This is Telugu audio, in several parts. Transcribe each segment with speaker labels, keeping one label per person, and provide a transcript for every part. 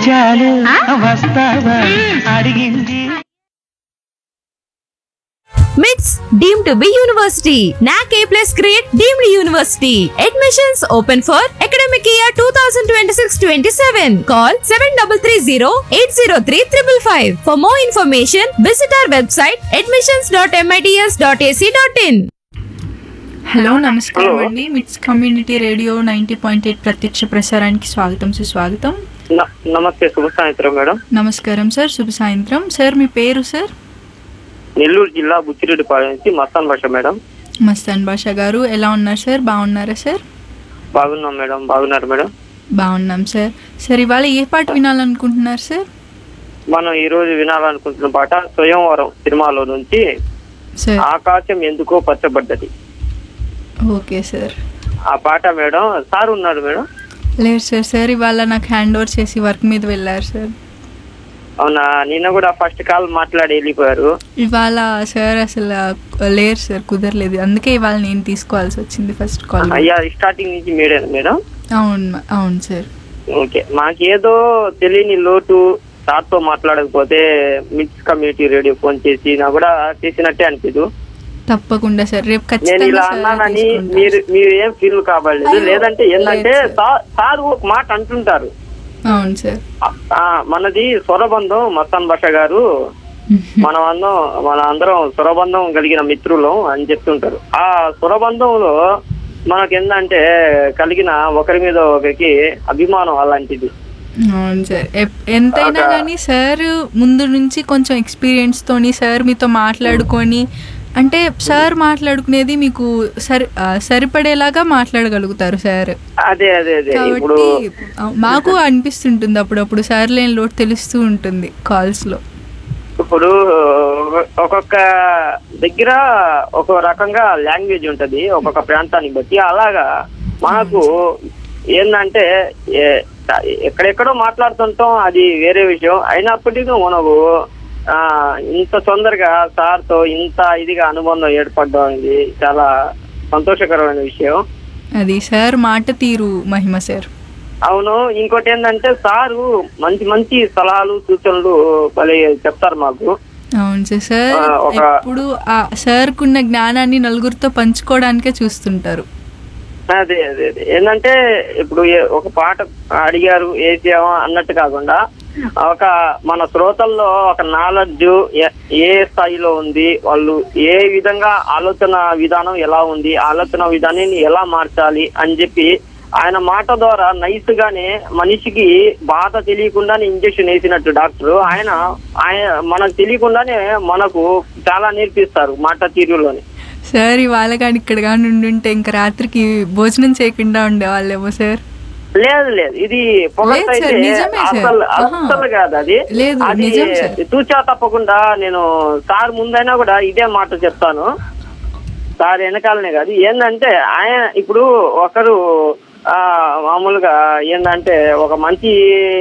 Speaker 1: చాలు వస్తావా అడిగింది
Speaker 2: మిట్స్ deem to be university NAAC A plus grade deemed university admissions open for academic year two thousand twenty six twenty seven call seven double three zero eight zero three triple five for more information visit our website admissions dot MITS dot AC dot in
Speaker 3: hello నమస్కారం అండి MITS community radio ninety point eight ప్రత్యక్ష ప్రసారానికి స్వాగతం సుస్వాగతం
Speaker 4: న- నమస్తే శుభ సాయంత్రం మేడం
Speaker 3: నమస్కారం సార్ శుభ సాయంత్రం సార్ మీ పేరు సార్
Speaker 4: నెల్లూరు జిల్లా బుచ్చిరెడ్డిపాలెం నుంచి మస్తాన్ భాష మేడం
Speaker 3: మస్తాన్ బాషా గారు ఎలా ఉన్నారు సార్ బాగున్నారా సార్
Speaker 4: బాగున్నాం మేడం బాగున్నారు మేడం
Speaker 3: బాగున్నాం సార్ సార్ ఇవాళ ఏ పాట వినాలనుకుంటున్నారు సార్
Speaker 4: మనం ఈ రోజు వినాలనుకుంటున్న పాట స్వయంవరం సినిమాలో నుంచి
Speaker 3: సార్
Speaker 4: ఆకాశం ఎందుకో పచ్చబడ్డది
Speaker 3: ఓకే సార్
Speaker 4: ఆ పాట మేడం సార్ ఉన్నారు మేడం
Speaker 3: లేదు సార్ సార్ ఇవాళ నాకు హ్యాండ్ ఓవర్ చేసి వర్క్ మీద వెళ్ళారు సార్
Speaker 4: అవునా నిన్న కూడా ఫస్ట్ కాల్ మాట్లాడి వెళ్ళిపోయారు
Speaker 3: ఇవాళ సార్ అసలు లేరు సార్ కుదరలేదు అందుకే ఇవాళ నేను తీసుకోవాల్సి వచ్చింది ఫస్ట్ కాల్
Speaker 4: అయ్యా స్టార్టింగ్ నుంచి మీరేనా మేడం
Speaker 3: అవును అవును సార్
Speaker 4: ఓకే మాకేదో తెలియని లోటు సార్తో మాట్లాడకపోతే మిక్స్ కమ్యూనిటీ రేడియో ఫోన్ చేసి నా కూడా చేసినట్టే అనిపించదు
Speaker 3: తప్పకుండా సార్ రేపు
Speaker 4: నేను
Speaker 3: ఖచ్చితంగా
Speaker 4: ఇలా
Speaker 3: సార్
Speaker 4: అన్నానని
Speaker 3: తీసుకుంటాను.
Speaker 4: మీరు మీరు ఏం ఫీల్ కావలేదు
Speaker 3: అయ్యో,
Speaker 4: లేదంటే ఏంటంటే
Speaker 3: లేదు
Speaker 4: సా- సార్ ఒక మాట అంటుంటారు
Speaker 3: అవును సార్
Speaker 4: ఆ, ఆ, మనది స్వరబంధం మస్తాన్ భాష గారు మనం అందరం మన అందరం స్వరబంధం కలిగిన మిత్రులం అని చెప్తుంటారు ఆ స్వరబంధంలో మనకి ఏంటంటే కలిగిన ఒకరి మీద ఒకరికి అభిమానం అలాంటిది
Speaker 3: అవును సార్ ఎప్- ఎంతైనా
Speaker 4: ఒక-
Speaker 3: కానీ సార్ ముందు నుంచి కొంచెం ఎక్స్పీరియన్స్ తోని సార్ మీతో మాట్లాడుకొని అంటే సార్ మాట్లాడుకునేది మీకు సరి ఆ, సరిపడేలాగా మాట్లాడగలుగుతారు సార్
Speaker 4: అదే అదే అదే ఇప్పుడు
Speaker 3: కాబట్టి ఆ, మాకు అనిపిస్తుంటుంది అప్పుడప్పుడు సార్ లేని లోటు తెలుస్తూ ఉంటుంది కాల్స్ లో
Speaker 4: ఇప్పుడు ఒక్కొక్క దగ్గర ఒక రకంగా లాంగ్వేజ్ ఉంటది ఒక్కొక్క ప్రాంతాన్ని బట్టి అలాగా మనకు ఏంటంటే ఏ- ఎక్కడెక్కడో మాట్లాడుతుంటాం అది వేరే విషయం అయినప్పటికీ మనకు ఆ ఇంత తొందరగా సార్తో ఇంత ఇదిగా అనుబంధం ఏర్పడడం అనేది చాలా సంతోషకరమైన విషయం
Speaker 3: అది సార్ మాట తీరు మహిమ సార్
Speaker 4: అవును ఇంకోటి ఏంటంటే సారు మంచి మంచి సలహాలు సూచనలు భలే చెప్తారు మాకు
Speaker 3: అవును సార్ సార్
Speaker 4: ఆ, ఒక-
Speaker 3: ఎప్పుడు ఆ సార్కున్న జ్ఞానాన్ని నలుగురితో పంచుకోవడానికే చూస్తుంటారు
Speaker 4: అదే అదే అదే ఏంటంటే ఇప్పుడు ఏ- ఒక పాట అడిగారు వేసామా అన్నట్టు కాకుండా ఒక మన శ్రోతల్లో ఒక నాలెడ్జ్ ఏ స్థాయిలో ఉంది వాళ్ళు ఏ విధంగా ఆలోచన విధానం ఎలా ఉంది ఆలోచన విధానాన్ని ఎలా మార్చాలి అని చెప్పి ఆయన మాట ద్వారా నైస్ గానే మనిషికి బాధ తెలియకుండానే ఇంజెక్షన్ వేసినట్టు డాక్టర్ ఆయన ఆయన మనకు తెలియకుండానే మనకు చాలా నేర్పిస్తారు మాట తీరులోనే
Speaker 3: సార్ ఇవాళ కానీ ఇక్కడ కానీ ఉండుంటే ఇంకా రాత్రికి భోజనం చేయకుండా ఉండేవాళ్ళేమో సార్
Speaker 4: లేదు లేదు ఇది పొగడ్త
Speaker 3: లేదు
Speaker 4: అయితే
Speaker 3: సార్, నిజమే సార్.
Speaker 4: అసలు
Speaker 3: ఆహా.
Speaker 4: అసలు కాదు అది
Speaker 3: లేదు,
Speaker 4: అది
Speaker 3: నిజం సార్.
Speaker 4: తూచా తప్పకుండా నేను సార్ ముందైనా కూడా ఇదే మాట చెప్తాను సార్ వెనకాలనే కాదు ఏంటంటే ఆయన ఇప్పుడు ఒకరు ఆ మామూలుగా ఏంటంటే ఒక మంచి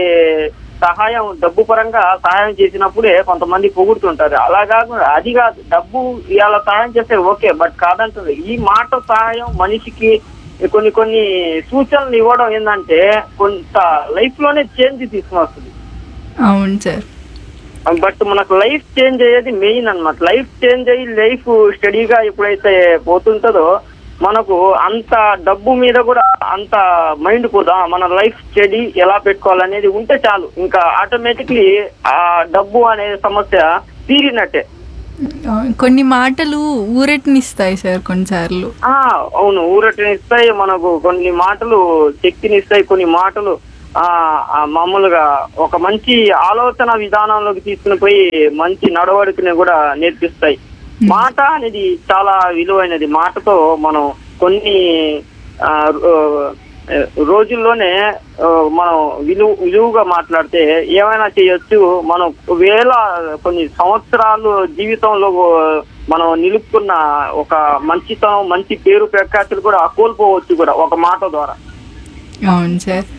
Speaker 4: సహాయం డబ్బు పరంగా సహాయం చేసినప్పుడే కొంతమంది పొగుడుతుంటారు అలా కాకుండా అది కాదు డబ్బు ఇవాళ సహాయం చేస్తే ఓకే బట్ కాదంటారు ఈ మాట సహాయం మనిషికి కొన్ని కొన్ని సూచనలు ఇవ్వడం ఏంటంటే కొంత లైఫ్ లోనే చేంజ్ తీసుకుని వస్తుంది
Speaker 3: అవును సార్
Speaker 4: బట్ మనకు లైఫ్ చేంజ్ అయ్యేది మెయిన్ అన్నమాట లైఫ్ చేంజ్ అయ్యి లైఫ్ స్టడీగా ఎప్పుడైతే పోతుంటుందో మనకు అంత డబ్బు మీద కూడా అంత మైండ్ కూడా మన లైఫ్ స్టడీ ఎలా పెట్టుకోవాలనేది ఉంటే చాలు ఇంకా ఆటోమేటిక్లీ ఆ డబ్బు అనే సమస్య తీరినట్టే
Speaker 3: అవును. కొన్ని మాటలు ఊరటనిస్తాయి సార్ కొన్నిసార్లు
Speaker 4: ఆ అవును ఊరటనిస్తాయి మనకు కొన్ని మాటలు శక్తినిస్తాయి కొన్ని మాటలు ఆ ఆ మామూలుగా ఒక మంచి ఆలోచన విధానంలోకి తీసుకుని పోయి మంచి నడవడికని కూడా నేర్పిస్తాయి మాట అనేది చాలా విలువైనది మాటతో మనం కొన్ని ఆ, రో- రోజుల్లోనే ఆ, మనం విలువ విలువగా మాట్లాడితే ఏమైనా చేయొచ్చు మనం వేల కొన్ని సంవత్సరాలు జీవితంలో మనం నిలుపుకున్న ఒక మంచితనం మంచి పేరు ప్రఖ్యాతులు కూడా కోల్పోవచ్చు కూడా ఒక మాట ద్వారా
Speaker 3: అవును సార్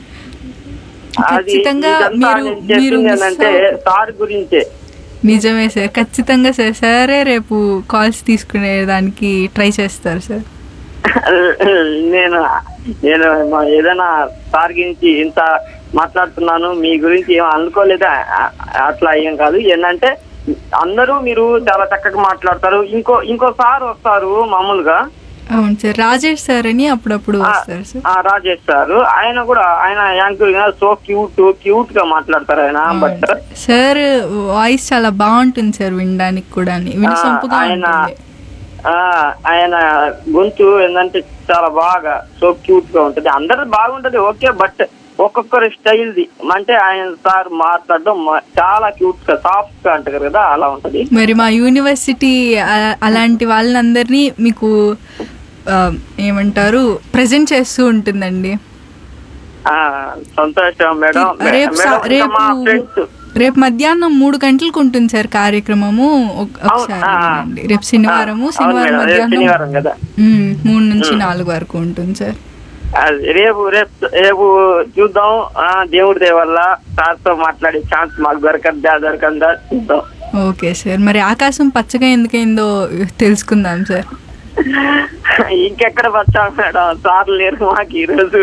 Speaker 4: అది
Speaker 3: ఖచ్చితంగా
Speaker 4: ఇదంతా
Speaker 3: మీరు
Speaker 4: నేను
Speaker 3: మీరు
Speaker 4: చెప్పింది
Speaker 3: మిస్
Speaker 4: ఏంటంటే
Speaker 3: అవ్వ-
Speaker 4: సార్ గురించే
Speaker 3: నిజమే సార్ ఖచ్చితంగా సార్ సరే రేపు కాల్స్ తీసుకునే దానికి ట్రై చేస్తారు సార్
Speaker 4: నేను నేను మా ఏదైనా సార్ గురించి ఇంత మాట్లాడుతున్నాను మీ గురించి ఏం అనుకోలేదా ఆ- అట్లా ఏం కాదు ఏంటంటే అందరూ మీరు చాలా చక్కగా మాట్లాడతారు ఇంకో ఇంకో సార్ వస్తారు మామూలుగా
Speaker 3: అవును సార్ రాజేష్ సార్ అని అప్పుడప్పుడు
Speaker 4: ఆ,
Speaker 3: వస్తారు సార్
Speaker 4: ఆ, రాజేష్ సార్ ఆయన కూడా ఆయన యాంకర్ సో క్యూట్ క్యూట్ గా మాట్లాడతారు ఆయన బట్
Speaker 3: సార్ వాయిస్ చాలా బాగుంటుంది సార్ వినడానికి కూడా వినసొంపుగా
Speaker 4: ఆయన
Speaker 3: ఉంటుంది
Speaker 4: ఆ, ఆయన గొంతు ఏంటంటే చాలా బాగా సో క్యూట్ గా ఉంటది అందరు బాగుంటది ఓకే బట్ ఒక్కొక్కరి స్టైల్ ది అంటే ఆయన సార్ మాట్లాడడం మ- చాలా క్యూట్ గా సాఫ్ట్ గా అంటారు కదా అలా ఉంటది
Speaker 3: మరి మా యూనివర్సిటీ అ- అలాంటి వాళ్ళందరినీ మీకు ఆ, ఏమంటారు ప్రజెంట్ చేస్తూ ఉంటుందండి
Speaker 4: ఆ సంతోషం మేడం
Speaker 3: రేపు సా-
Speaker 4: మేడం, ఇంకా మా
Speaker 3: రేపు
Speaker 4: ఫ్రెండ్స్
Speaker 3: రేపు మధ్యాహ్నం మూడు గంటలకు ఉంటుంది సార్ కార్యక్రమము ఒక- ఒకసారి
Speaker 4: ఆ.
Speaker 3: వినండి. రేపు శనివారము
Speaker 4: అవును
Speaker 3: శనివారం
Speaker 4: మేడం, రేపు
Speaker 3: మధ్యాహ్నం
Speaker 4: శనివారం కదా
Speaker 3: ఉమ్, మూడు నుంచి నాలుగు వరకు ఉంటుంది సార్
Speaker 4: అది రేపు రేపు రేపు చూద్దాం ఆ దేవుడి దయ వల్ల సార్తో మాట్లాడే ఛాన్స్ మాకు దొరకద్దా దొరకందా చూద్దాం
Speaker 3: ఓకే సార్ మరి ఆకాశం పచ్చగా ఎందుకైందో తెలుసుకుందాం సార్
Speaker 4: ఇంకెక్కడ వచ్చాం మేడం సార్లు లేరు మాకు ఈరోజు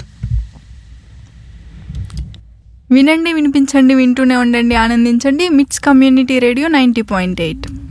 Speaker 3: వినండి వినిపించండి వింటూనే ఉండండి ఆనందించండి MITS community radio ninety point eight